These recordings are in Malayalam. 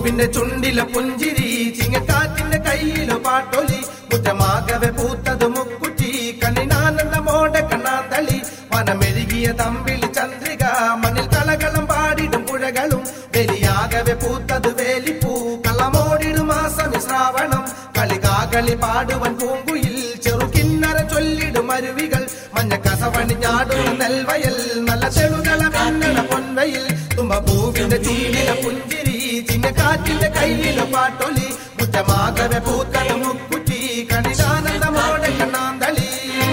പൂവിന്റെ ചുണ്ടിലെ പുഞ്ചിരി ചിങ്ങക്കാറ്റിന്റെ കയ്യിലെ പാട്ടൊലി മുറ്റമാകവെ പൂത്തത് മുക്കുറ്റി കണ്ണിനാനന്ദമോടെ കണ്ണാന്തളി വനമെഴുകിയ തമ്പിളി ചന്ദ്രിക മണ്ണിൽ കളകളം പാടിടും പുഴകളും വെലിയാകവെ പൂത്തത് വേലിപ്പൂ കള്ളമോടിടും മാസം ശ്രാവണം കളികാകളി പാടുവൻ പൂങ്കുയിൽ ചെറുകിന്നര ചൊല്ലിടും അരുവികൾ മഞ്ഞ കസവണിഞ്ഞാടുന്ന നെൽവയൽ നല്ല ചെളുകള കണ്ണട പൊൻവയിൽ തുമ്പ പൂവിന്റെ ചുണ്ടിലെ പുഞ്ചിരി ചിങ്ങക്കാറ്റിന്റെ കയ്യിലെ പാട്ടൊലി മുറ്റമാകവെ പൂത്തത് മുക്കുറ്റി കണിതാനന്ദമോടെ കണ്ണാന്തളി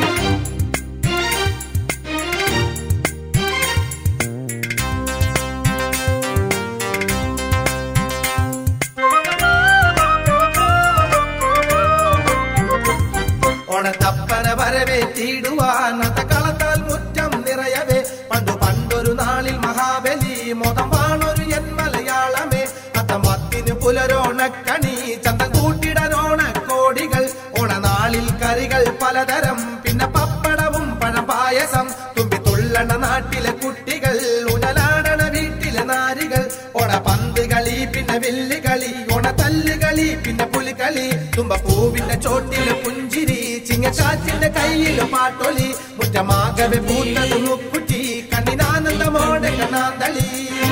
ഓണത്തപ്പന വരവേറ്റിടുവാൻ കളത്താൽ മുറ്റം നിറയവേ പണ്ടു പണ്ടൊരു നാളിൽ മഹാബലി മോദം വാണൊരു എൻ മലയാളമേ അത്തം പത്തിന് പുലരോണക്കണി ചന്തം കൂട്ടിടാൻ ഓണക്കോടികൾ ഓണനാളിൽ കറികൾ പലതരം പിന്നെ പപ്പടവും പഴം പായസം തുമ്പി തുള്ളണ നാട്ടിലെ കുട്ടികൾ ഉടലാടണ വീട്ടിലെ നാരികൾ ഓണ പന്ത് കളി പിന്നെ വില്ല് കളി ഓണ തല്ല് കളി പിന്നെ പുലികളി തുമ്പ പൂവിന്റെ ചോട്ടിലെ പുഞ്ചിരി ചിങ്ങക്കാറ്റിന്റെ കയ്യിലെ പാട്ടൊലി മുറ്റമാകവെ പൂത്തത് മുക്കുറ്റി കണ്ണിനാനന്ദമോടെ കണ്ണാന്തളി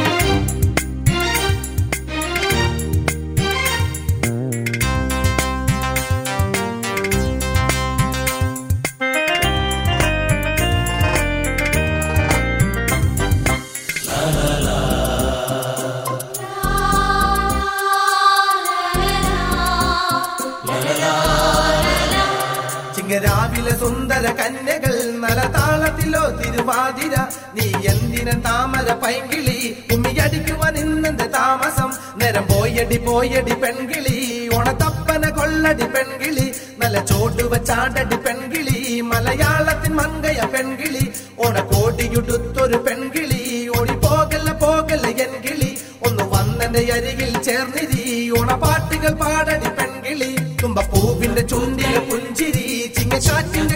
ചിങ്ങരാവിലെ സുന്ദര കന്യകൾ നലതാളത്തിലോ തിരുവാതിര നീ എന്തിനൻ താമര പൈങ്കിളി ഉമ്മിയടിക്കുവാൻ ഇന്നെന്റെ താമസം നേരം പോയടി പോയടി പെൺകിളി ഓണത്തപ്പന കൊള്ളടി പെൺകിളി നല്ല ചോട്ടുവ ചാടടി പെൺകിളി മലയാളത്തിൻ മങ്കയ പെൺകിളി ഓണക്കോടിയുടുത്തൊരു പെൺകിളി ഓടി പോകല്ല പോകല്ല എൻ കിളി ഒന്ന് വന്നെന്റെ അരികിൽ ചേർന്നിരി ഓണപ്പാട്ടുകൾ പാടടി പെൺകിളി തുമ്പ പൂവിന്റെ ചുണ്ടിലെ പുഞ്ചിരി ചിങ്ങശാറ്റിന്റെ